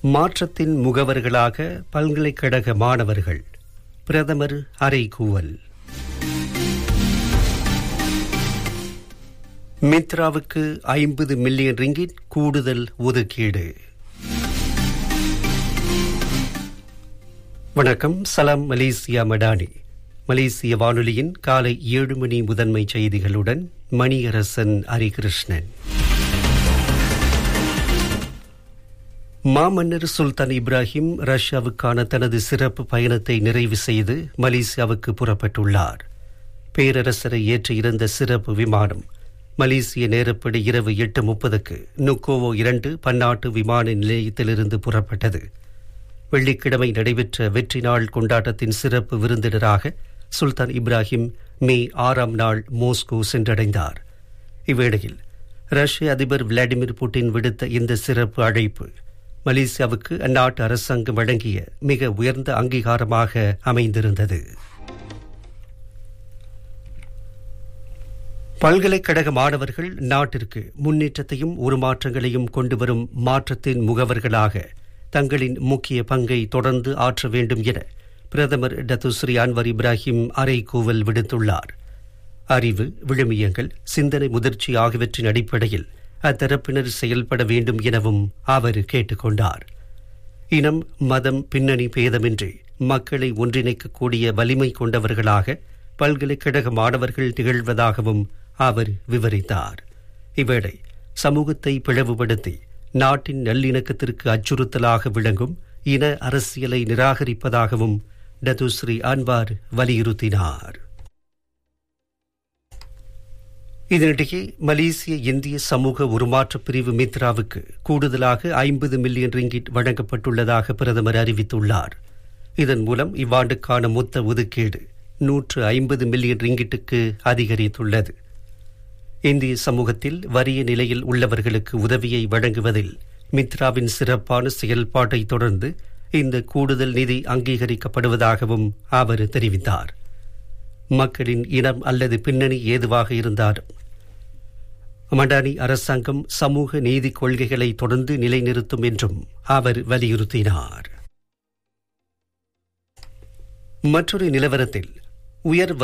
மாற்றத்தின் முகவர்களாக பல்கலைக்கழக மாணவர்கள் பிரதமர் அறைகூவல் மித்ராவுக்கு ஐம்பது மில்லியன் ரிங்கிட் கூடுதல் ஒதுக்கீடு வணக்கம் சலாம் மலேசியா மடானி மலேசிய வானொலியின் காலை ஏழு மணி முதன்மை செய்திகளுடன் மணியரசன் ஹரிகிருஷ்ணன் மாமன்னர் சுல்தான் இப்ராஹிம் ரஷ்யாவுக்கான தனது சிறப்பு பயணத்தை நிறைவு செய்து மலேசியாவுக்கு புறப்பட்டுள்ளார் பேரரசரை ஏற்றி இருந்த சிறப்பு விமானம் மலேசிய நேரப்படி இரவு எட்டு முப்பதுக்கு நுக்கோவோ இரண்டு பன்னாட்டு விமான நிலையத்திலிருந்து புறப்பட்டது வெள்ளிக்கிழமை நடைபெற்ற வெற்றி நாள் கொண்டாட்டத்தின் சிறப்பு விருந்தினராக சுல்தான் இப்ராஹிம் மே ஆறாம் நாள் மோஸ்கோ சென்றடைந்தார் இவ்வேளையில் ரஷ்ய அதிபர் விளாடிமிர் புட்டின் விடுத்த இந்த சிறப்பு அழைப்பு மலேசியாவுக்கு அந்நாட்டு அரசாங்கம் வழங்கிய மிக உயர்ந்த அங்கீகாரமாக அமைந்திருந்தது பல்கலைக்கழக மாணவர்கள் நாட்டிற்கு முன்னேற்றத்தையும் உருமாற்றங்களையும் கொண்டு வரும் மாற்றத்தின் முகவர்களாக தங்களின் முக்கிய பங்கை தொடர்ந்து ஆற்ற வேண்டும் என பிரதமர் டத்துஸ்ரீ அன்வர் இப்ராஹிம் அறைகூவல் விடுத்துள்ளார் அறிவு விழுமியங்கள் சிந்தனை முதிர்ச்சி ஆகியவற்றின் அடிப்படையில் அத்தரப்பினர் செயல்பட வேண்டும் எனவும் அவர் கேட்டுக்கொண்டார் இனம் மதம் பின்னணி பேதமின்றி மக்களை ஒன்றிணைக்கக்கூடிய வலிமை கொண்டவர்களாக பல்கலைக்கழக மாணவர்கள் திகழ்வதாகவும் அவர் விவரித்தார் இவ்வேளை சமூகத்தை பிளவுபடுத்தி நாட்டின் நல்லிணக்கத்திற்கு அச்சுறுத்தலாக விளங்கும் இன அரசியலை நிராகரிப்பதாகவும் டதுஸ்ரீ அன்வார் வலியுறுத்தினார் இதனிடையே மலேசிய இந்திய சமூக உருமாற்ற பிரிவு மித்ராவுக்கு கூடுதலாக ஐம்பது மில்லியன் ரிங்கிட் வழங்கப்பட்டுள்ளதாக பிரதமர் அறிவித்துள்ளார் இதன் மூலம் இவ்வாண்டுக்கான மொத்த ஒதுக்கீடு நூற்று ஐம்பது மில்லியன் ரிங்கிட்டுக்கு அதிகரித்துள்ளது இந்திய சமூகத்தில் வறிய நிலையில் உள்ளவர்களுக்கு உதவியை வழங்குவதில் மித்ராவின் சிறப்பான செயல்பாட்டை தொடர்ந்து இந்த கூடுதல் நிதி அங்கீகரிக்கப்படுவதாகவும் அவர் தெரிவித்தார் மக்களின் இனம் அல்லது பின்னணி ஏதுவாக இருந்தாலும் மடானி அரசாங்கம் சமூக நீதி கொள்கைகளை தொடர்ந்து நிலைநிறுத்தும் என்றும் அவர் வலியுறுத்தினார் மற்றொரு நிலவரத்தில் உயர்